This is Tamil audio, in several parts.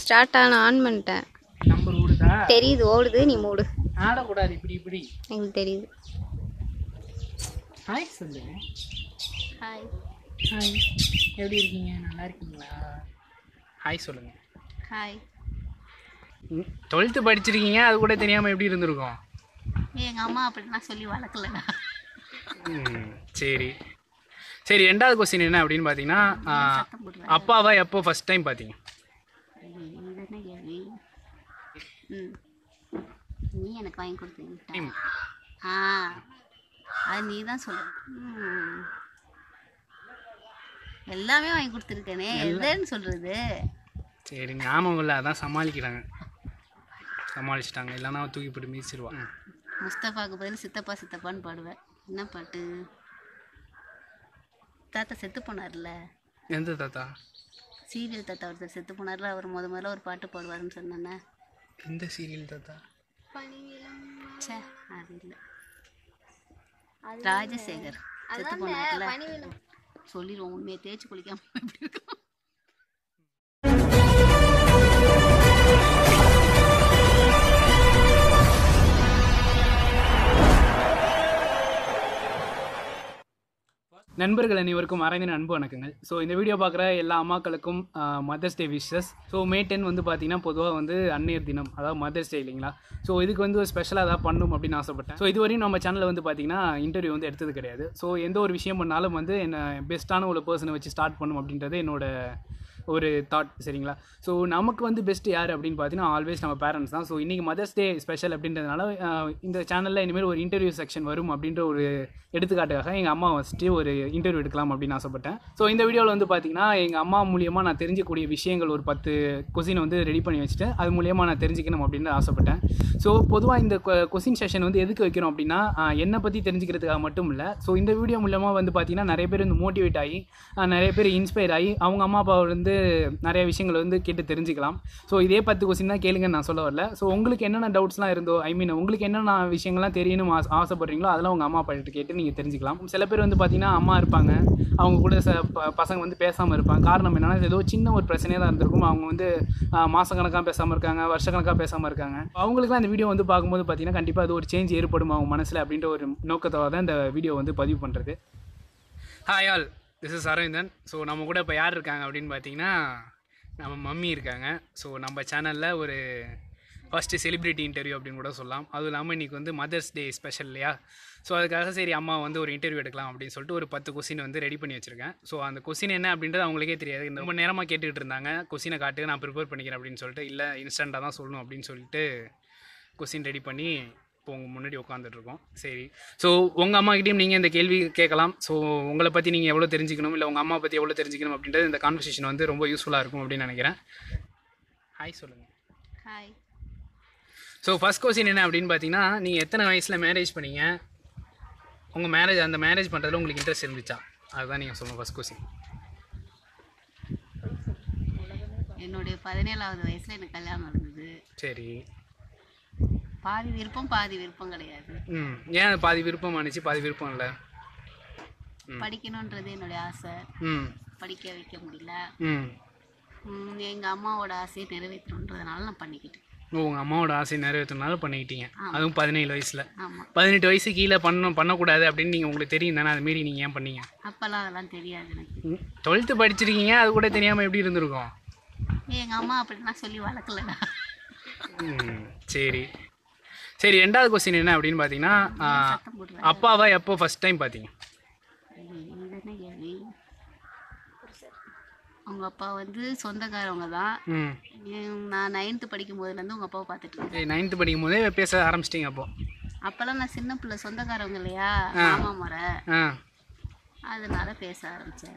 ஸ்டார்ட் ஆன ஆன் பண்ணிட்டேன் நம்பர் ஓடுதா தெரியுது ஓடுது நீ மூடு ஆடக்கூடாது இப்படி இப்படி எனக்கு தெரியுது ஹாய் சொல்லு ஹாய் ஹாய் எப்படி இருக்கீங்க நல்லா இருக்கீங்களா ஹாய் சொல்லுங்க ஹாய் டுவெல்த்து படிச்சிருக்கீங்க அது கூட தெரியாமல் எப்படி இருந்திருக்கும் எங்கள் அம்மா அப்படிலாம் சொல்லி வளர்க்கலடா ம், சரி சரி ரெண்டாவது கொஸ்டின் என்ன அப்படின்னு பார்த்தீங்கன்னா ஆ, அப்பாவை எப்போ ஃபர்ஸ்ட் டைம் பார்த்தீங்க இதுதானே கேள்வி ம் நீ எனக்கு வாங்கி கொடுத்தீங்க ம், ஆ அது நீ தான் சொல்லு ம். எல்லாமே வாங்கி கொடுத்துருக்கேனே எதுன்னு சொல்றது சரி ஞாபகம் இல்லை அதான் சமாளிக்கிறாங்க சமாளிச்சிட்டாங்க இல்லைன்னா தூக்கி போட்டு மீசிடுவான் முஸ்தபாவுக்கு பதில் சித்தப்பா சித்தப்பான்னு பாடுவேன் என்ன பாட்டு தாத்தா செத்து போனார்ல எந்த தாத்தா சீரியல் தாத்தா ஒருத்தர் செத்து போனார்ல அவர் முத முதல்ல ஒரு பாட்டு பாடுவாருன்னு சொன்னேன்னே எந்த சீரியல் தாத்தா ச்சே அது இல்லை ராஜசேகர் செத்து போனார்ல சொல்லிடுவோம் உண்மையை தேய்ச்சி குளிக்காம எப்படி இருக்கும் நண்பர்கள் அனைவருக்கும் அரங்கின அன்பு வணக்கங்கள் ஸோ இந்த வீடியோ பார்க்குற எல்லா அம்மாக்களுக்கும் Mother's Day wishes so May ten வந்து பார்த்தீங்கன்னா பொதுவாக வந்து அன்னையர் தினம் அதாவது மதர்ஸ் டே இல்லைங்களா ஸோ இதுக்கு வந்து ஒரு ஸ்பெஷலாக ஏதாவது பண்ணணும் அப்படின்னு ஆசைப்பட்டேன் ஸோ இதுவரையும் நம்ம சேனலில் வந்து பார்த்தீங்கன்னா இன்டர்வியூ வந்து எடுத்தது கிடையாது ஸோ எந்த ஒரு விஷயம் பண்ணாலும் வந்து என்ன பெஸ்ட்டான ஒரு பர்சனை வச்சு ஸ்டார்ட் பண்ணும் அப்படின்றது என்னோட ஒரு தாட் சரிங்களா ஸோ நமக்கு வந்து பெஸ்ட் யார் அப்படின்னு பார்த்தீங்கன்னா ஆல்வேஸ் நம்ம பேரண்ட்ஸ் தான் ஸோ இன்றைக்கி மதர்ஸ் டே ஸ்பெஷல் அப்படின்றதுனால ஆஹ், இந்த சேனலில் இனிமேல் ஒரு இன்டர்வியூ செக்ஷன் வரும் அப்படின்ற ஒரு எடுத்துக்காட்டுக்காக எங்கள் அம்மா ஃபஸ்ட்டு ஒரு இன்டர்வியூ எடுக்கலாம் அப்படின்னு ஆசைப்பட்டேன் ஸோ இந்த வீடியோவில் வந்து பார்த்தீங்கன்னா எங்கள் அம்மா மூலியமாக நான் தெரிஞ்சக்கூடிய விஷயங்கள் ஒரு பத்து கொஸ்டினை வந்து ரெடி பண்ணி வச்சுட்டு அது மூலியமாக நான் தெரிஞ்சுக்கணும் அப்படின்னு ஆசைப்பட்டேன் ஸோ பொதுவாக இந்த கொஸ்டின் செஷன் வந்து எதுக்கு வைக்கிறோம் அப்படின்னா ஆஹ், என்னை பற்றி தெரிஞ்சுக்கிறதுக்காக மட்டும் இல்லை ஸோ இந்த வீடியோ மூலமாக வந்து பார்த்தீங்கன்னா நிறைய பேர் வந்து மோட்டிவேட் ஆகி ஆஹ், நிறைய பேர் இன்ஸ்பயர் ஆகி அவங்க அம்மா அப்பாவை வந்து நிறைய விஷயங்கள் வந்து கேட்டு தெரிஞ்சுக்கலாம் ஸோ இதே பத்து கொஸ்டின் தான் கேளுங்கன்னு நான் சொல்ல வரல ஸோ உங்களுக்கு என்னென்ன டவுட்ஸ்லாம் இருந்தோ ஐ மீன் உங்களுக்கு என்னென்ன விஷயங்கள்லாம் தெரியணும் ஆசை ஆசைப்படுறீங்களோ அதெல்லாம் உங்கள் அம்மா அப்பா கிட்ட கேட்டு நீங்கள் தெரிஞ்சுக்கலாம் சில பேர் வந்து பார்த்தீங்கன்னா அம்மா இருப்பாங்க அவங்க கூட ச ப- பசங்க வந்து பேசாமல் இருப்பாங்க காரணம் என்னன்னா ஏதோ சின்ன ஒரு பிரச்சனையாக தான் இருந்திருக்கும் அவங்க வந்து மாதக்கணக்காக பேசாமல் இருக்காங்க வருஷக்கணக்காக பேசாமல் இருக்காங்க அவங்களுக்குலாம் இந்த வீடியோ வந்து பார்க்கும்போது பார்த்தீங்கன்னா கண்டிப்பாக அது ஒரு சேஞ்ச் ஏற்படும் அவங்க மனசில் அப்படின்ற ஒரு நோக்கத்தோட தான் இந்த வீடியோ வந்து பதிவு பண்ணுறது hi all this is Aravindan so நம்ம கூட இப்போ யார் இருக்காங்க அப்படின்னு பார்த்தீங்கன்னா நம்ம மம்மி இருக்காங்க ஸோ நம்ம சேனலில் ஒரு ஃபஸ்ட்டு செலிப்ரிட்டி இன்டர்வியூ அப்படின்னு கூட சொல்லலாம் அதுவும் இல்லாமல் இன்றைக்கி வந்து மதர்ஸ் டே ஸ்பெஷல் இல்லையா ஸோ அதுக்காக சரி அம்மா வந்து ஒரு இன்டர்வியூ எடுக்கலாம் அப்படின்னு சொல்லிட்டு ஒரு பத்து கொஸ்டின் வந்து ரெடி பண்ணி வச்சுருக்கேன் ஸோ அந்த கொஸ்டின் என்ன அப்படின்றது அவங்களுக்கே தெரியாது இந்த ரொம்ப நேரமாக கேட்டுக்கிட்டு இருந்தாங்க கொஸ்டினை காட்டு நான் ப்ரிப்பேர் பண்ணிக்கிறேன் அப்படின்னு சொல்லிட்டு இல்லை இன்ஸ்டண்ட்டாக தான் சொல்லணும் அப்படின்னு சொல்லிட்டு கொஸ்டின் ரெடி பண்ணி இப்போ உங்கள் முன்னாடி உட்காந்துட்டு இருக்கோம் சரி ஸோ உங்கள் அம்மாக்கிட்டையும் நீங்கள் இந்த கேள்வி கேட்கலாம் ஸோ உங்களை பற்றி நீங்கள் எவ்வளோ தெரிஞ்சுக்கணும் இல்லை உங்கள் அம்மா பற்றி எவ்வளோ தெரிஞ்சுக்கணும் அப்படின்றது இந்த கான்வர்சேஷன் வந்து ரொம்ப யூஸ்ஃபுல்லாக இருக்கும் அப்படின்னு நினைக்கிறேன் ஹாய் சொல்லுங்கள் ஹாய் ஸோ ஃபஸ்ட் கொஸ்டின் என்ன அப்படின்னு பார்த்தீங்கன்னா நீங்கள் எத்தனை வயசில் மேரேஜ் பண்ணீங்க உங்கள் மேரேஜ் அந்த மேரேஜ் பண்ணுறதுல உங்களுக்கு இன்ட்ரெஸ்ட் இருந்துச்சா அதுதான் நீங்கள் சொல்லணும் ஃபஸ்ட் கொஸ்டின் என்னுடைய பதினேழாவது வயசுல எனக்கு கல்யாணம் நடந்தது சரி பாதி விருப்பம் பாதி விருப்பம் கிடையாது ம் ஏன் பாதி விருப்பம் ஆனிச்சு பாதி விருப்பம் இல்லை படிக்கணுன்றது என்னுடைய ஆசை ம் படிக்க வைக்க முடியல ம் ம், எங்க அம்மாவோட ஆசையை நிறைவேற்றணுன்றதுனால நான் பண்ணிக்கிட்டேன் ஓ உங்கள் அம்மாவோட ஆசை நிறைவேற்றினால பண்ணிக்கிட்டீங்க அதுவும் பதினேழு வயசில் ஆமா பதினெட்டு வயசு கீழே பண்ணணும் பண்ணக்கூடாது அப்படின்னு நீங்கள் உங்களுக்கு தெரியும் தானே அது மீறி நீங்கள் ஏன் பண்ணீங்க அப்பெல்லாம் அதெல்லாம் தெரியாது எனக்கு டுவெல்த்து படிச்சிருக்கீங்க அது கூட தெரியாமல் எப்படி இருந்திருக்கும் எங்க அம்மா அப்படிலாம் சொல்லி வளர்க்கலடா ம், சரி சரி ரெண்டாவது கொஸ்டின் என்ன அப்படின்னு பார்த்தீங்கன்னா ஆ, சத்தம் போடுவேன் அப்பாவை எப்போ ஃபர்ஸ்ட் டைம் பார்த்தீங்க இதுதானே கேள்வி அவங்க அப்பா வந்து சொந்தக்காரவங்க தான் ம் என் நான் நைன்த்து படிக்கும் போதுலேருந்து உங்கள் அப்பாவை பார்த்துட்டு இருக்கேன் சரி நைன்த்து படிக்கும் போதே பேச ஆரம்பிச்சிட்டிங்க அப்போ அப்போல்லாம் நான் சின்ன பிள்ளை சொந்தக்காரவங்க இல்லையா மாமா முறை ஆ அதனால பேச ஆரம்பித்தேன்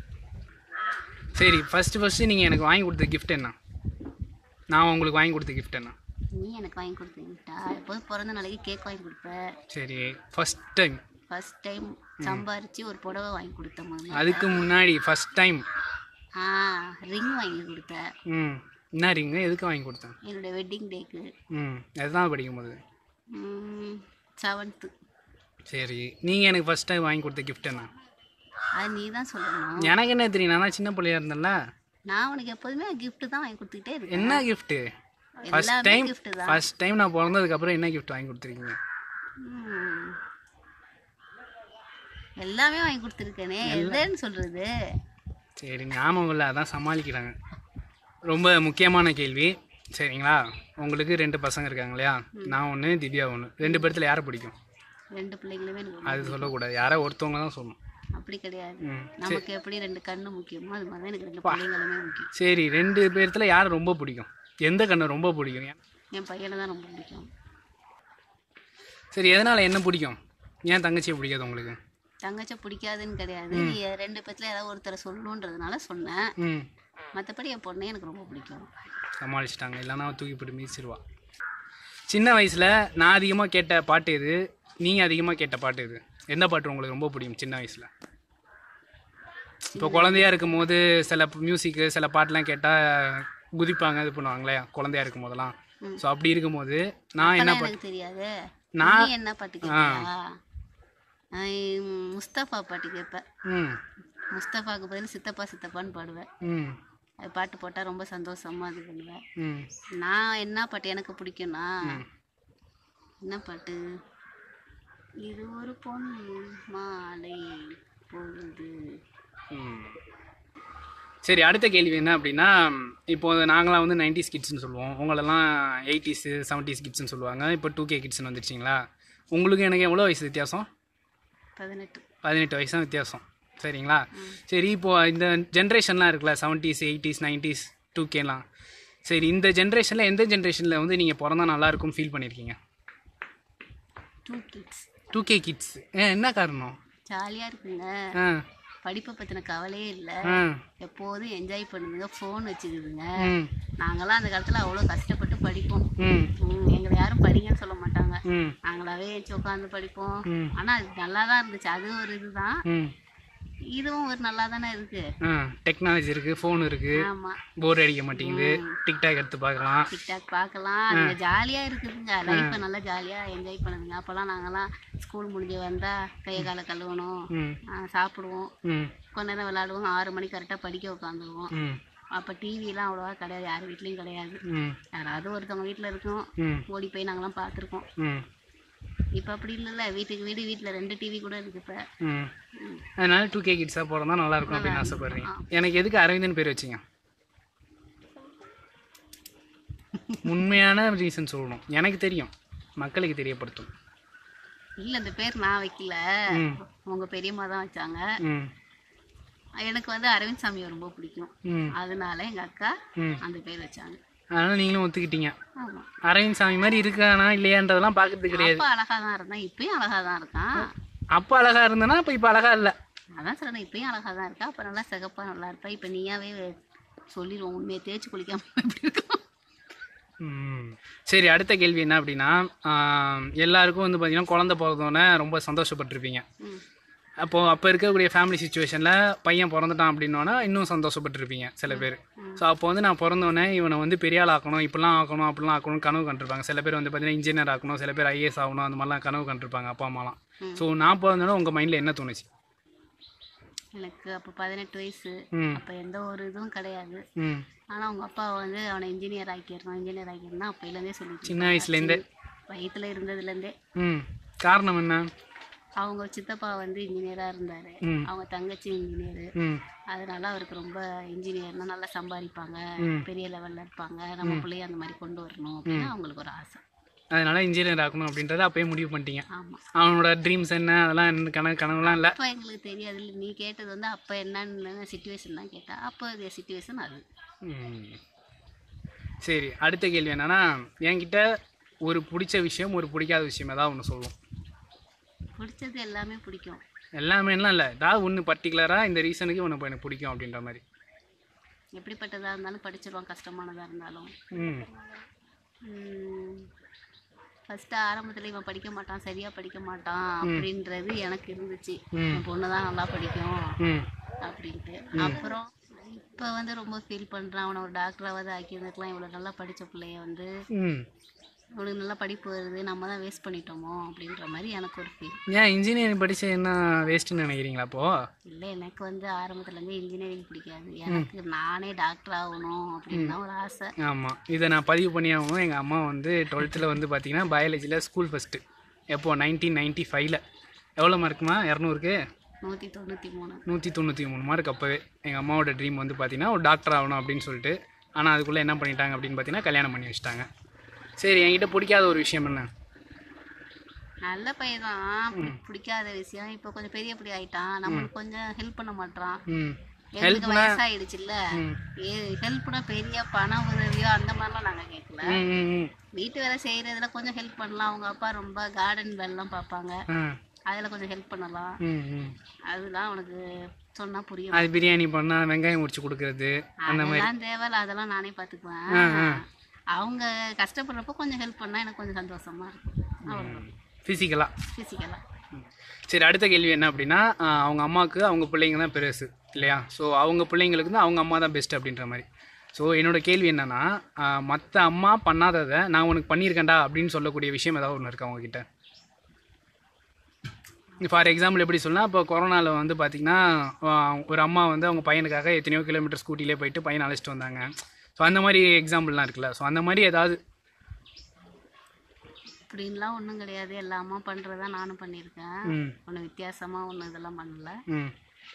சரி ஃபஸ்ட்டு ஃபஸ்ட்டு நீங்கள் எனக்கு வாங்கி கொடுத்த gift என்ன நான் உங்களுக்கு வாங்கி கொடுத்த gift என்ன நீ எனக்கு வாங்கி கொடுத்தீங்கட்டா எப்போதும் பிறந்த நாளைக்கு கேக் வாங்கி கொடுப்பேன் சரி ஃபஸ்ட் டைம் ஃபர்ஸ்ட் டைம் சம்பாரிச்சு ஒரு புடவை வாங்கி கொடுத்த முதல்ல அதுக்கு முன்னாடி ஃபஸ்ட் டைம் ஆ ரிங் வாங்கி கொடுத்தேன் ம் என்ன ரிங்கு எதுக்கு வாங்கி கொடுத்தேன் என்னோட வெட்டிங் டேக்கு ம் அதுதான் படிக்கும்போது செவன்த்து சரி நீங்கள் எனக்கு ஃபஸ்ட் டைம் வாங்கி கொடுத்த gift என்ன அது நீ தான் சொல்லணும் எனக்கு என்ன தெரியும் நான் தான் சின்ன பிள்ளையா இருந்தேன்ல நான் உனக்கு எப்போதுமே gift தான் வாங்கி கொடுத்துக்கிட்டே இருக்கேன் என்ன gift ஃபர்ஸ்ட் எல்லாமே டைம் gift தான் ஃபர்ஸ்ட் டைம் நான் பிறந்ததுக்கப்புறம் என்ன gift வாங்கி கொடுத்துருக்கீங்க ம். எல்லாமே வாங்கி கொடுத்துருக்கேனே எதுன்னு சொல்றது சரி ஞாபகம் இல்லை அதான் சமாளிக்கிறாங்க ரொம்ப முக்கியமான கேள்வி சரிங்களா உங்களுக்கு ரெண்டு பசங்க இருக்காங்க இல்லையா நான் ஒன்று திவ்யா ஒன்று ரெண்டு பேர்த்துல யாரை பிடிக்கும் ரெண்டு பிள்ளைங்களுமே எனக்கு ரொம்ப- அது சொல்லக்கூடாது யாரோ ஒருத்தவங்க தான் சொல்லணும் அப்படி கிடையாது ம் நமக்கு எப்படி ரெண்டு கண்ணு முக்கியமோ அது மாதிரி தான் எனக்கு ரெண்டு பிள்ளைங்களுமே முக்கியம் சரி ரெண்டு பேர்த்துல யாரை ரொம்ப பிடிக்கும் எந்த கண்ணை ரொம்ப பிடிக்கும் ஏன்? என் பையனை தான் ரொம்ப பிடிக்கும் சரி எதனால் என்ன பிடிக்கும் ஏன் தங்கச்சியை பிடிக்காது உங்களுக்கு தங்கச்ச பிடிக்காதுன்னு கிடையாது நீ ரெண்டு பேத்துல ஏதாவது ஒருத்தரை சொல்லணுன்றதுனால சொன்னேன் ம் மற்றபடி என் பொண்ணே எனக்கு ரொம்ப பிடிக்கும் சமாளிச்சிட்டாங்க இல்லைன்னா அவ தூக்கி போட்டு மீசிடுவா சின்ன வயசில் நான் அதிகமாக கேட்ட பாட்டு எது நீங்கள் அதிகமாக கேட்ட பாட்டு எது எந்த பாட்டு உங்களுக்கு ரொம்ப பிடிக்கும் சின்ன வயசில் இப்போ குழந்தையா இருக்கும் போது சில மியூசிக்கு சில பாட்டுலாம் கேட்டால் குதிப்பாங்க இது பண்ணுவாங்களே குழந்தையா இருக்கும் போதெல்லாம் ஸோ அப்படி இருக்கும்போது நான் என்ன அப்பெல்லாம் பாட்டு எனக்கு தெரியாது நான்- நீ என்ன பாட்டு கேட்பியா நான் முஸ்தபா பாட்டு கேட்பேன் ம் முஸ்தபாவுக்கு பதில் சித்தப்பா சித்தப்பான்னு பாடுவேன் ம் அது பாட்டு போட்டால் ரொம்ப சந்தோஷமா இது பண்ணுவேன் ம் நான் என்ன பாட்டு எனக்கு பிடிக்கும்னா என்ன பாட்டு இது ஒரு பொன் மாலை பொழுது ம். சரி அடுத்த கேள்வி என்ன அப்படின்னா இப்போ நாங்களாம் வந்து நைன்டிஸ் கிட்ஸ்னு சொல்லுவோம் உங்களெல்லாம் எயிட்டிஸு செவன்டிஸ் கிட்ஸ்னு சொல்லுவாங்க இப்போ டூ கே கிட்ஸ்னு வந்துருச்சிங்களா உங்களுக்கு எனக்கு எவ்வளோ வயசு வித்தியாசம் பதினெட்டு பதினெட்டு வயசு தான் வித்தியாசம் சரிங்களா சரி இப்போ இந்த ஜென்ரேஷன்லாம் இருக்குல்ல செவன்ட்டீஸ் எயிட்டிஸ் நைன்டிஸ் டூ கேலாம் சரி இந்த ஜென்ரேஷனில் எந்த ஜென்ரேஷனில் வந்து நீங்கள் பிறந்தா நல்லா இருக்கும்னு ஃபீல் பண்ணியிருக்கீங்க two kids two K kids என்ன காரணம் ஜாலியாக இருக்குங்க ஆ படிப்பை பற்றின கவலையே இல்லை ஆ எப்போதும் என்ஜாய் பண்ணுதுங்க ஃபோன் வச்சுக்குதுங்க ம் நாங்களாம் அந்த காலத்தில் அவ்வளோ கஷ்டப்பட்டு படிப்போம் ம் ம், எங்களை யாரும் படிங்கன்னு சொல்ல மாட்டாங்க ம் நாங்களாவே வச்சு உட்காந்து படிப்போம் ம். ஆனால் அது நல்லா தான் இருந்துச்சு அது ஒரு இதுதான் ம் இதுவும் ஒரு நல்லா தானே இருக்கு ஆ டெக்னாலஜி இருக்குது ஃபோன் இருக்குது ஆமா போர் அடிக்க மாட்டேங்குது டிக்டாக் எடுத்து பார்க்கலாம் டிக்டாக் பார்க்கலாம் அதுங்க ஜாலியா இருக்குதுங்க லைஃப்பை நல்லா ஜாலியா என்ஜாய் பண்ணுதுங்க அப்போல்லாம் நாங்கெல்லாம் ஸ்கூல் முடிஞ்சு வந்தா கையை காலை கழுவணும் ம் ஆ, சாப்பிடுவோம் ம் கொஞ்ச நேரம் விளாடுவோம் ஆறு மணிக்கு கரெக்டாக படிக்க உட்காந்துருவோம் ம் அப்போ டிவிலாம் அவ்வளோவா கிடையாது யார் வீட்லேயும் கிடையாது ம் யாராவது ஒருத்தவங்க வீட்டில் இருக்கும் ம் ஓடி போய் நாங்களாம் பார்த்துருக்கோம் ம் இப்போ அப்படி இல்லைல்ல வீட்டுக்கு வீடு வீட்டில் ரெண்டு டிவி கூட இருக்கு இப்போ ம் அதனால டூ கே கிட்ஸாக போகிறதா நல்லா இருக்கும் அப்படின்னு ஆசைப்படுறீங்க எனக்கு எதுக்கு அரவிந்தன் பேர் வச்சிங்க உண்மையான ரீசன் சொல்லணும் எனக்கு தெரியும் மக்களுக்கு தெரியப்படுத்தும் இல்லை இந்த பேர் நான் வைக்கல ம் உங்க பெரியம்மா தான் வச்சாங்க ம் எனக்கு வந்து அரவிந்த் சாமியை ரொம்ப பிடிக்கும் ம் அதனால எங்க அக்கா ம் அந்த பேர் வச்சாங்க அதனால நீங்களும் ஒத்துக்கிட்டீங்க ஆமா அரவிந்த் சாமி மாதிரி இருக்கானா இல்லையான்றதெல்லாம் பார்க்கறது கிடையாது அப்பா அழகா தான் இருந்தான் இப்பயும் அழகா தான் இருக்கான் அப்போ அழகா இருந்தனா இப்போ இப்போ அழகா இல்லை அதான் சொல்றேன் இப்பயும் அழகா தான் இருக்கா அப்ப நல்லா சிகப்பா நல்லா இருப்பா இப்ப நீயாவே சொல்லிடுவோம் உண்மையை தேய்ச்சி குளிக்காம எப்படி இருக்கும் ம். சரி அடுத்த கேள்வி என்ன அப்படின்னா ஆம், எல்லாருக்கும் வந்து பார்த்தீங்கன்னா குழந்தை பிறந்தோன்னே ரொம்ப சந்தோஷப்பட்டிருப்பீங்க ம். அப்போது அப்போ இருக்கக்கூடிய ஃபேமிலி சுச்சுவேஷனில் பையன் பிறந்துட்டான் அப்படின்னோன்னா இன்னும் சந்தோஷப்பட்டிருப்பீங்க சில பேர் ஸோ அப்போ வந்து நான் பிறந்தோன்னே இவனை வந்து பெரிய ஆள் ஆக்கணும் இப்படிலாம் ஆக்கணும் அப்படிலாம் ஆக்கணும் கனவு கண்டிருப்பாங்க சில பேர் வந்து பார்த்தீங்கன்னா இன்ஜினியர் ஆக்கணும் சில பேர் ஐஏஎஸ் ஆகணும் அந்த மாதிரிலாம் கனவு கண்டிருப்பாங்க அப்பா அம்மாலாம் ஸோ நான் பிறந்தோன்னே உங்கள் மைண்டில் என்ன தோணுச்சு எனக்கு அப்ப பதினெட்டு வயசு ம் அப்ப எந்த ஒரு இதுவும் கிடையாது ம் ஆனா அவங்க அப்பா வந்து அவனை இன்ஜினியர் ஆக்கிடணும் இன்ஜினியர் ஆக்கிடணும் அப்பையிலேருந்தே சொல்லிட்டு சின்ன வயசுலேருந்தே வயிற்றுல இருந்ததுலேருந்தே ம் காரணம் என்ன அவங்க சித்தப்பா வந்து இன்ஜினியரா இருந்தாரு ம். அவங்க தங்கச்சி இன்ஜினியரு ம் அதனால அவருக்கு ரொம்ப இன்ஜினியர்னா நல்லா சம்பாதிப்பாங்க ம். பெரிய லெவல்ல இருப்பாங்க நம்ம பிள்ளைய அந்த மாதிரி கொண்டு வரணும் அப்படின்னு அவங்களுக்கு ஒரு ஆசை அதனால இன்ஜினியர் ஆக்கணும் அப்படின்றத அப்பயே முடிவு பண்ணிட்டீங்க ஆமா அவனோட ட்ரீம்ஸ் என்ன அதெல்லாம் என்ன கனவு கனவுலாம் இல்லை அப்போ எங்களுக்கு தெரியாது இல்ல நீ கேட்டது வந்து அப்போ என்னன்னு சுச்சுவேஷன் தான் கேட்டா அப்போ சுச்சுவேஷன் அது ம். சரி அடுத்த கேள்வி என்னன்னா என்கிட்ட ஒரு பிடிச்ச விஷயம் ஒரு பிடிக்காத விஷயம் ஏதாவது ஒன்று சொல்லும் பிடிச்சது எல்லாமே பிடிக்கும் எல்லாமேலாம் இல்லை ஏதாவது ஒன்று பர்டிகுலராக இந்த ரீசனுக்கு உனக்கு எனக்கு பிடிக்கும் அப்படின்ற மாதிரி எப்படிப்பட்டதா இருந்தாலும் படிச்சிருவான் கஷ்டமானதா இருந்தாலும் ம் ஃபர்ஸ்ட் ஆரம்பத்துல இவன் படிக்க மாட்டான் சரியா படிக்க மாட்டான் அப்படின்றது எனக்கு இருந்துச்சு ம். என் பொண்ணு தான் நல்லா படிக்கும் ம் அப்படின்ட்டு அப்புறம் இப்போ வந்து ரொம்ப ஃபீல் பண்ணுறான் அவனை ஒரு டாக்டராவது ஆக்கியிருந்துக்கலாம் இவ்வளோ நல்லா படித்த பிள்ளைய வந்து ம் இவனுக்கு நல்லா படிப்பு வருது நம்ம தான் வேஸ்ட் பண்ணிட்டோமோ அப்படின்ற மாதிரி எனக்கு ஒரு ஃபீல் ஏன் இன்ஜினியரிங் படிச்சு என்ன வேஸ்ட்டுன்னு நினைக்கிறீங்களா அப்போது இல்லை எனக்கு வந்து ஆரம்பத்துலேருந்து இன்ஜினியரிங் பிடிக்காது எனக்கு நானே டாக்டர் ஆகணும் அப்படின்னு தான் ஒரு ஆசை ஆமாம் இதை நான் பதிவு பண்ணி ஆகணும் எங்கள் அம்மா வந்து டுவெல்த்தில் வந்து பார்த்தீங்கன்னா பயாலஜியில் ஸ்கூல் ஃபஸ்ட்டு எப்போ நைன்டீன் நைன்ட்டி ஃபைவ்ல எவ்வளோ மார்க்குமா இரநூறுக்கு நூற்றி தொண்ணூற்றி மூணு நூற்றி தொண்ணூற்றி மூணு மார்க் அப்போவே எங்கள் அம்மாவோட ட்ரீம் வந்து பார்த்தீங்கன்னா ஒரு டாக்டர் ஆகணும் அப்படின்னு சொல்லிட்டு ஆனால் அதுக்குள்ளே என்ன பண்ணிட்டாங்க அப்படின்னு பார்த்தீங்கன்னா கல்யாணம் பண்ணி வச்சிட்டாங்க சரி என்கிட்ட பிடிக்காத ஒரு விஷயம் என்ன நல்ல பையன் தான் பிடிக்காத விஷயம் இப்போ கொஞ்சம் பெரிய படி ஆயிட்டான் நம்மளுக்கு கொஞ்சம் ஹெல்ப் பண்ண மாட்டான் ம் எங்களுக்கு வயசாயிடுச்சுல்ல ம். ஹெல்ப்னா பெரிய பண உதவியோ அந்த மாதிரிலாம் நாங்கள் கேட்கல ம், ம், ம். வீட்டு வேலை செய்யறதுல கொஞ்சம் ஹெல்ப் பண்ணலாம் அவங்க அப்பா ரொம்ப கார்டன் வேலைலாம் பார்ப்பாங்க ஆ அதில் கொஞ்சம் ஹெல்ப் பண்ணலாம் ம் ம் அதெல்லாம் அவனுக்கு சொன்னா புரியும் அது பிரியாணி பண்ணால் வெங்காயம் உரிச்சு கொடுக்கறது அதெல்லாம் தேவையில்ல அதெல்லாம் நானே பார்த்துக்குவேன் ஆ ஆ அவங்க கஷ்டப்படுறப்போ கொஞ்சம் ஹெல்ப் பண்ணா எனக்கு கொஞ்சம் சந்தோஷமா இருக்கும் அவ்வளோதான் ஃபிசிக்கலாக ஃபிசிக்கலாக சரி அடுத்த கேள்வி என்ன அப்படின்னா ஆஹ் அவங்க அம்மாவுக்கு அவங்க பிள்ளைங்க தான் பெருசு இல்லையா ஸோ அவங்க பிள்ளைங்களுக்கு தான் அவங்க அம்மா தான் பெஸ்ட் அப்படின்ற மாதிரி ஸோ என்னோட கேள்வி என்னன்னா மற்ற அம்மா பண்ணாததை நான் உனக்கு பண்ணியிருக்கேன்டா அப்படின்னு சொல்லக்கூடிய விஷயம் ஏதாவது ஒன்று இருக்கா உங்ககிட்ட ஃபார் எக்ஸாம்பிள் எப்படி சொல்லலாம் இப்போ கொரோனாவில் வந்து பார்த்திங்கன்னா ஆஹ் ஒரு அம்மா வந்து அவங்க பையனுக்காக எத்தனையோ கிலோமீட்டர் ஸ்கூட்டிலே போயிட்டு பையனை அழைச்சிட்டு வந்தாங்க ஸோ அந்த மாதிரி எக்ஸாம்பிள்லாம் இருக்குல்ல ஸோ அந்த மாதிரி ஏதாவது அப்படின்லாம் ஒன்றும் கிடையாது எல்லா அம்மா பண்ணுறதா நானும் பண்ணியிருக்கேன் ம் ஒன்றும் வித்தியாசமாக ஒன்றும் இதெல்லாம் பண்ணல ம்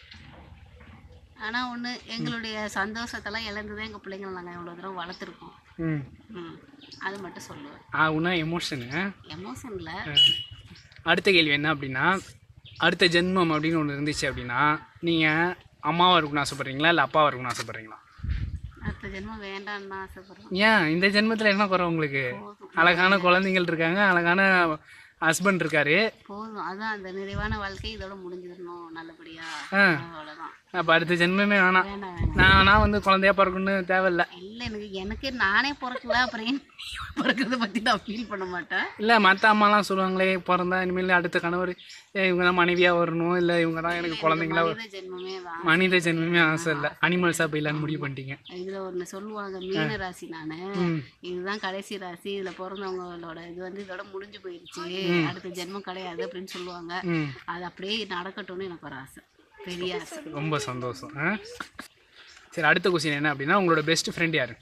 ஆனால் ஒன்று எங்களுடைய சந்தோஷத்தெல்லாம் இழந்து தான் எங்கள் பிள்ளைங்களை நாங்கள் இவ்வளோ தூரம் வளர்த்துருக்கோம் ம் ம் அது மட்டும் சொல்லுவேன் ஆ உன்னா எமோஷனு எமோஷனில் அடுத்த கேள்வி என்ன அப்படின்னா அடுத்த ஜென்மம் அப்படின்னு ஒன்று இருந்துச்சு அப்படின்னா நீங்கள் அம்மாவாக இருக்கணும்னு ஆசைப்பட்றீங்களா இல்லை அப்பாவாக இருக்கணும்னு ஆசைப்பட்றீங்களா அடுத்த ஜென்மம் வேண்டான்னு தான் ஆசைப்படுறோம் ஏன் இந்த ஜென்மத்தில் என்ன குறை உங்களுக்கு அழகான குழந்தைகள் இருக்காங்க அழகான ஹஸ்பண்ட் இருக்காரு போதும் அதான் அந்த நிறைவான வாழ்க்கை இதோட முடிஞ்சிடணும் நல்லபடியா ஆ அவ்வளோதான் அப்போ அடுத்த ஜென்மமே வேணாம் வேண்டாம் வேண்டாம் நான் நான் வந்து குழந்தையா பிறக்கணும்னு தேவையில்ல இல்லை எனக்கு எனக்கு நானே பிறக்கல அப்புறம் ஏன் பிறக்கிறத பற்றி நான் ஃபீல் பண்ண மாட்டேன் இல்லை மற்ற அம்மாலாம் சொல்லுவாங்களே பிறந்தா இனிமேல் அடுத்த கணவர் ஏ, இவங்க தான் மனைவியாக வரணும் இல்லை இவங்க தான் எனக்கு குழந்தைங்களா வரும். மனித ஜென்மமே தான் மனித ஜென்மமே ஆசை இல்லை அனிமல்ஸாக போயிடலான்னு முடிவு பண்ணிட்டீங்க இதுல ஒண்ணு சொல்லுவாங்க மீன ராசி நானு ம் இதுதான் கடைசி ராசி இதுல பிறந்தவங்களோட இது வந்து இதோட முடிஞ்சு போயிருச்சு அடுத்த ஜென்மம் கிடையாது அப்படின்னு சொல்லுவாங்க ம் அது அப்படியே நடக்கட்டும்னு எனக்கு ஒரு ஆசை பெரிய ஆசை ரொம்ப சந்தோஷம் ஆ சரி அடுத்த கொஸ்டின் என்ன அப்படின்னா உங்களோட பெஸ்ட் ஃப்ரெண்ட் யார்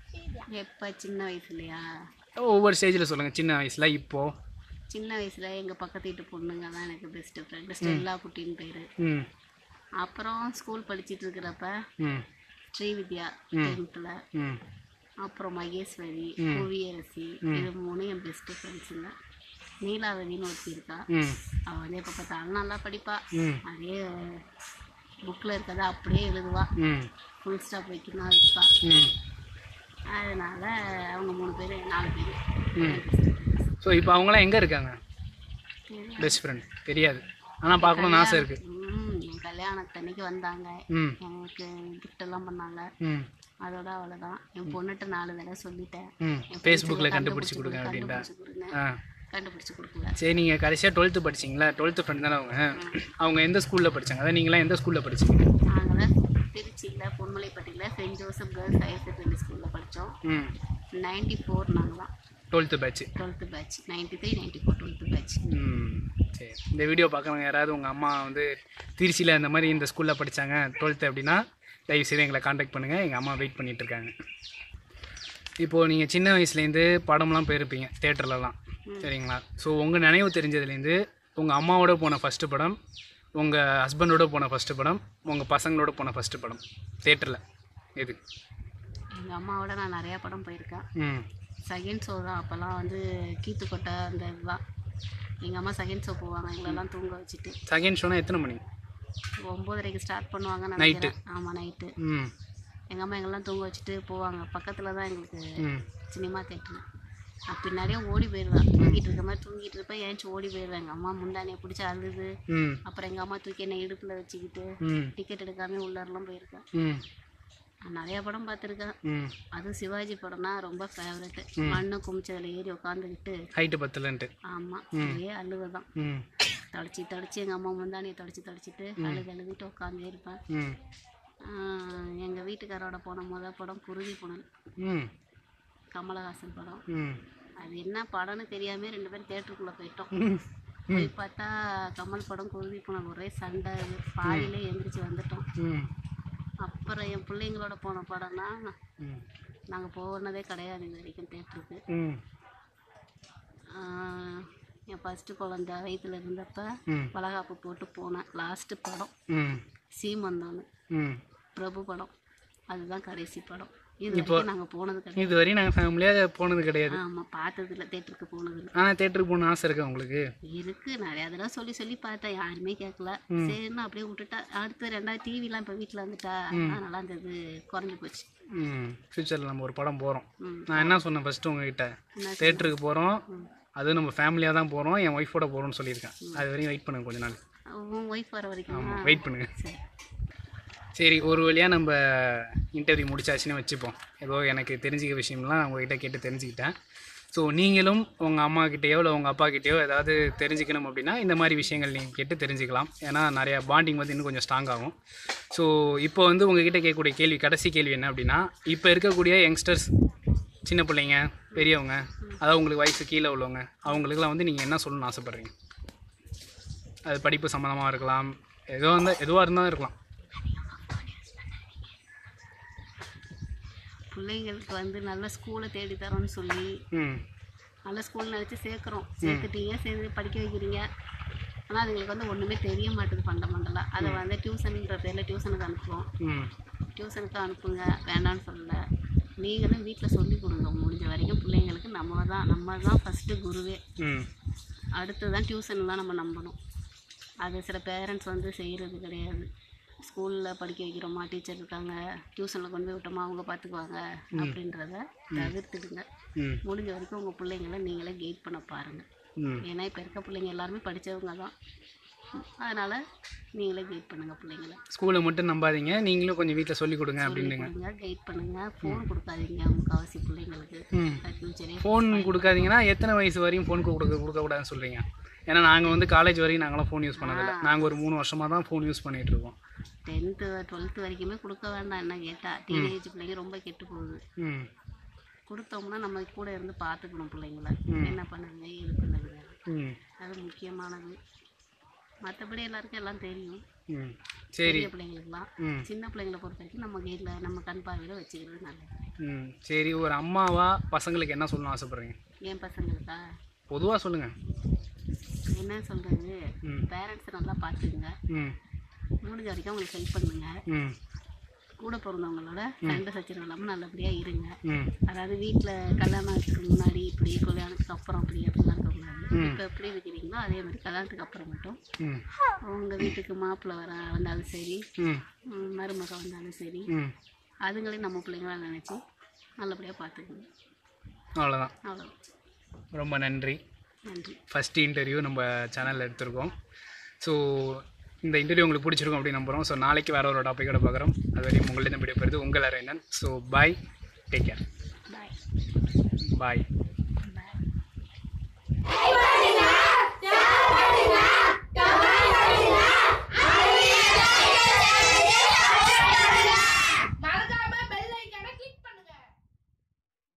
எப்ப சின்ன வயசுலயா ஒவ்வொரு ஸ்டேஜில் சொல்லுங்கள் சின்ன வயசில் இப்போது சின்ன வயசுல எங்க பக்கத்து வீட்டு பொண்ணுங்க தான் எனக்கு பெஸ்ட் ஃப்ரெண்ட் ஸ்டெல்லா குட்டின்னு பேரு ம் அப்புறம் ஸ்கூல் படிச்சிட்டு இருக்கிறப்ப ம் ஸ்ரீவித்யா டென்த்தில் ம் அப்புறம் மகேஸ்வரி புவியரசி இது மூணு என் பெஸ்ட் ஃப்ரெண்ட்ஸுங்க நீலாவதின்னு ஒருத்தி இருக்கா ம் அவள் வந்து எப்போ பார்த்தாலும் நல்லா படிப்பா ம் அதே புக்கில் இருக்கதை அப்படியே எழுதுவா ம் ஃபுல் ஸ்டாப் வைக்கணும் இருப்பா ம் அதனால அவங்க மூணு பேர் நாலு பேர் ம் ஸோ இப்போ அவங்களாம் எங்கே இருக்காங்க பெஸ்ட் ஃப்ரெண்ட் தெரியாது ஆனால் பார்க்கணும்னு ஆசை இருக்குது ம் என் கல்யாணத்தன்னைக்கு வந்தாங்க ம் எனக்கு gift எல்லாம் பண்ணாங்க ம் அதோட அவ்வளோதான் என் பொண்ணுகிட்ட நாலு தடவை சொல்லிட்டேன் ம் ஃபேஸ்புக்கில் கண்டுபிடிச்சி கொடுங்க அப்படின்ட்டா கண்டுபிடிச்சி கொடுங்க ஆ கண்டுபிடிச்சி கொடுக்கல சரி நீங்கள் கடைசியாக டுவெல்த்து படிச்சிங்களா டுவெல்த்து ஃப்ரெண்ட் தானே அவங்க அவங்க எந்த ஸ்கூலில் படித்தாங்க அதான் நீங்களாம் எந்த ஸ்கூலில் படிச்சீங்க நாங்கள் திருச்சியில் பொன்மலைப்பட்டியில் Saint Joseph girls higher secondary ஸ்கூலில் படித்தோம் ம் நைன்டி ஃபோர் நாங்கள் தான் twelfth batch twelfth batch ninety three ninety four twelfth batch ம் சரி இந்த வீடியோ பார்க்குறவங்க யாராவது உங்கள் அம்மா வந்து திருச்சியில் இந்த மாதிரி இந்த ஸ்கூலில் படித்தாங்க டுவெல்த்து அப்படின்னா தயவு செய்து எங்களை காண்டாக்ட் பண்ணுங்கள் எங்கள் அம்மா வெயிட் பண்ணிட்டு இருக்காங்க இப்போது நீங்கள் சின்ன வயசுலேருந்து படம்லாம் போயிருப்பீங்க தேட்டர்லலாம் சரிங்களா ஸோ உங்கள் நினைவு தெரிஞ்சதுலேருந்து உங்கள் அம்மாவோட போன ஃபஸ்ட்டு படம் உங்கள் ஹஸ்பண்டோட போன ஃபஸ்ட்டு படம் உங்கள் பசங்களோட போன ஃபஸ்ட்டு படம் தேட்டரில் எது எங்கள் அம்மாவோட நான் நிறையா படம் போயிருக்கேன் ம் செகண்ட் ஷோ தான் அப்போல்லாம் வந்து கீத்துக்கொட்டை அந்த இதுதான் எங்கள் அம்மா செகண்ட் ஷோ போவாங்க எங்களெல்லாம் தூங்க வச்சுட்டு செகண்ட் ஷோனா எத்தனை மணி ஒம்போதரைக்கு ஸ்டார்ட் பண்ணுவாங்க நினைக்கிறேன் ஆமாம் நைட்டு ம் எங்கள் அம்மா எங்கெல்லாம் தூங்க வச்சுட்டு போவாங்க பக்கத்தில் தான் எங்களுக்கு ம் சினிமா தேட்டரு நான் பின்னாடியே ஓடி போயிடுவேன் தூங்கிட்டு இருக்க மாதிரி தூங்கிட்டு இருப்பேன் ஏன்ச்சி ஓடி போயிடுவேன் எங்கள் அம்மா முந்தானியை பிடிச்சி அழுது ம் அப்புறம் எங்கள் அம்மா தூக்கி என்னை இடுப்பில் வச்சுக்கிட்டு ம் டிக்கெட் எடுக்காம உள்ளாரெல்லாம் போயிருக்கேன் ம் நான் நிறைய படம் பார்த்துருக்கேன் ம் அதுவும் சிவாஜி படம்னா ரொம்ப ஃபேவரெட்டு மண்ணை குமிச்சதில் ஏறி உட்காந்துக்கிட்டு ஹைட்டு பத்தலன்ட்டு ஆமாம் ஒரே அழுவை தான் ம் தொடச்சி தொடச்சி எங்கள் அம்மா முந்தானியை தொடச்சி தொடச்சிட்டு அழுது அழுதுட்டு உட்காந்தே இருப்பேன் ம் எங்கள் வீட்டுக்காரோட போன முத படம் குருதி புனல் ம் கமலஹாசன் படம் ம் அது என்ன படம்னு தெரியாம ரெண்டு பேரும் தேட்டருக்குள்ளே போயிட்டோம் ம் போய் பார்த்தா கமல் படம் குருதி போன ஒரே சண்டை பாதியிலே எந்திரிச்சு வந்துட்டோம் ம் அப்புறம் என் பிள்ளைங்களோட போன படம்னா ம் நாங்கள் போனதே கிடையாது இது வரைக்கும் தேட்டருக்கு ம் ஆஹ் என் ஃபஸ்ட்டு குழந்த வயிற்றுல இருந்தப்ப ம் வளகாப்பு போட்டு போனேன் லாஸ்ட்டு படம் ம் சீமந்தோன்னு ம் பிரபு படம் அதுதான் கடைசி படம் இது வரைக்கும் நாங்கள் போனது கிடையாது இது வரையும் நாங்கள் ஃபேமிலியாக போனது கிடையாது ஆமாம் பார்த்ததில்ல தேட்டருக்கு போனதில்ல ஆனால் தேட்டருக்கு போகணும்னு ஆசை இருக்கா உங்களுக்கு இருக்கு நிறைய தடவை சொல்லி சொல்லி பார்த்தேன் யாருமே கேட்கல சரின்னு அப்படியே விட்டுட்டா அடுத்து ரெண்டாவது டிவிலாம் இப்போ வீட்டில் வந்துட்டா அதனால அந்த இது குறைஞ்சி போச்சு ம் ஃப்யூச்சரில் நம்ம ஒரு படம் போகிறோம் ம் நான் என்ன சொன்னேன் ஃபஸ்ட்டு உங்ககிட்ட என்ன தேட்டருக்கு போகிறோம் அது நம்ம ஃபேமிலியாக தான் போகிறோம் என் ஒய்ஃபோட போகிறோம்னு சொல்லியிருக்கேன் அது வரையும் வெயிட் பண்ணுங்க கொஞ்ச நாள் உன் ஒய்ஃப் வர வரைக்கும் ஆமாம் வெயிட் பண்ணுங்க சரி சரி ஒரு வழியாக நம்ம இன்டர்வியூ முடிச்சாச்சுன்னு வச்சுப்போம் ஏதோ எனக்கு தெரிஞ்சுக்க விஷயம்லாம் உங்ககிட்ட கேட்டு தெரிஞ்சுக்கிட்டேன் ஸோ நீங்களும் உங்கள் அம்மா கிட்டேயோ இல்லை உங்கள் அப்பா கிட்டேயோ ஏதாவது தெரிஞ்சுக்கணும் அப்படின்னா இந்த மாதிரி விஷயங்கள் நீங்கள் கேட்டு தெரிஞ்சுக்கலாம் ஏன்னா நிறையா பாண்டிங் வந்து இன்னும் கொஞ்சம் ஸ்ட்ராங் ஆகும் ஸோ இப்போ வந்து உங்ககிட்ட கேட்கக்கூடிய கேள்வி கடைசி கேள்வி என்ன அப்படின்னா இப்போ இருக்கக்கூடிய யங்ஸ்டர்ஸ் சின்ன பிள்ளைங்க பெரியவங்க அதாவது உங்களுக்கு வயசு கீழே உள்ளவங்க அவங்களுக்குலாம் வந்து நீங்கள் என்ன சொல்லணும்னு ஆசைப்பட்றீங்க அது படிப்பு சம்மந்தமாக இருக்கலாம் எதுவாக இருந்தால் எதுவாக இருந்தாலும் இருக்கலாம் பிள்ளைங்களுக்கு வந்து நல்ல ஸ்கூலை தேடி தரோன்னு சொல்லி ம் நல்ல ஸ்கூல் நினச்சி சேர்க்குறோம் சேர்த்துட்டீங்க சேர்ந்து படிக்க வைக்கிறீங்க ஆனால் அதுங்களுக்கு வந்து ஒன்றுமே தெரிய மாட்டுது ஃபண்டமெண்டலாக அதை வந்து டியூஷனுன்ற பேரில் டியூஷனுக்கு அனுப்புவோம் ம் டியூஷனுக்கு அனுப்புங்க வேண்டாம்னு சொல்லல நீங்களும் வீட்டில் சொல்லி கொடுங்க முடிஞ்ச வரைக்கும் பிள்ளைங்களுக்கு நம்ம தான் நம்ம தான் ஃபஸ்ட்டு குருவே ம் அடுத்து தான் டியூஷன்லாம் நம்ம நம்பணும் அது சில பேரண்ட்ஸ் வந்து செய்கிறது கிடையாது ஸ்கூலில் படிக்க வைக்கிறோமா டீச்சர் இருக்காங்க டியூஷனில் கொண்டு போய் விட்டோமா அவங்க பார்த்துக்குவாங்க அப்படின்றத தவிர்த்துடுங்க ம் முடிஞ்ச வரைக்கும் உங்கள் பிள்ளைங்கள நீங்களே கைட் பண்ண பாருங்கள் ம் ஏன்னா இப்போ இருக்க பிள்ளைங்க எல்லாருமே படித்தவங்க தான் அதனால் நீங்களே கைட் பண்ணுங்கள் பிள்ளைங்கள ஸ்கூலை மட்டும் நம்பாதீங்க நீங்களும் கொஞ்சம் வீட்டில் சொல்லிக் கொடுங்க அப்படின்னுங்க கொடுங்க கைட் பண்ணுங்கள் ஃபோன் கொடுக்காதீங்க முக்கால்வாசி பிள்ளைங்களுக்கு ம் ஃபியூச்சரே ஃபோன் கொடுக்காதீங்கன்னா எத்தனை வயசு வரையும் ஃபோன் கொடுக்க கொடுக்கக்கூடாதுன்னு சொல்கிறீங்க ஏன்னா நாங்கள் வந்து காலேஜ் வரையும் நாங்களாம் ஃபோன் யூஸ் பண்ணதில்லை நாங்கள் ஒரு மூணு வருஷமாக தான் ஃபோன் யூஸ் பண்ணிகிட்டு இருக்கோம் டென்த்து டுவெல்த்து வரைக்குமே கொடுக்க வேண்டாம் என்ன கேட்டால் டீனேஜ் பிள்ளைங்க ரொம்ப கெட்டு போகுது ம் கொடுத்தோம்னா நம்ம கூட இருந்து பார்த்துக்கணும் பிள்ளைங்கள என்ன பண்ணுங்க இது பண்ணுங்க ம் அது முக்கியமானது மற்றபடி எல்லாருக்கும் எல்லாம் தெரியும் ம் சரி பெரிய பிள்ளைங்களுக்குலாம் ம் சின்ன பிள்ளைங்களை பொறுத்த வரைக்கும் நம்ம வீட்டில் நம்ம கண் பார்வையில் வச்சுக்கிறது நல்லது ம் சரி ஒரு அம்மாவா பசங்களுக்கு என்ன சொல்லணும்னு ஆசைப்பட்றீங்க என் பசங்களுக்கா பொதுவாக சொல்லுங்கள் என்ன சொல்கிறது ம் பேரண்ட்ஸ் நல்லா பார்த்துக்குங்க ம் முடிஞ்ச வரைக்கும் அவங்களுக்கு ஹெல்ப் பண்ணுங்க ம் கூட பிறந்தவங்களோட சண்டை சச்சரவு இல்லாமல் நல்லபடியாக இருங்க ம் அதாவது வீட்டில் கல்யாணத்துக்கு முன்னாடி இப்படி கல்யாணத்துக்கு அப்புறம் அப்படி அப்படிலாம் இருக்கக்கூடாது இப்போ எப்படி இருக்கிறீங்களோ அதே மாதிரி கல்யாணத்துக்கு அப்புறம் மட்டும் ம் உங்கள் வீட்டுக்கு மாப்பிள்ளை வர வந்தாலும் சரி ம் ம், மருமக வந்தாலும் சரி ம் அதுங்களையும் நம்ம பிள்ளைங்களா நினச்சி நல்லபடியாக பார்த்துக்கணும் அவ்வளோதான் அவ்வளோ ரொம்ப நன்றி நன்றி ஃபஸ்ட் இன்டர்வியூ நம்ம சேனலில் எடுத்திருக்கோம் ஸோ இந்த இன்டர்வியூ உங்களுக்கு பிடிச்சிருக்கும் அப்படின்னு நம்புகிறோம் ஸோ நாளைக்கு வேற ஒரு டாப்பிக்கோட பார்க்குறோம் அது வரையும் உங்களிடம் விடைபெறுது உங்கள் அரேனன் so bye take care bye பாய்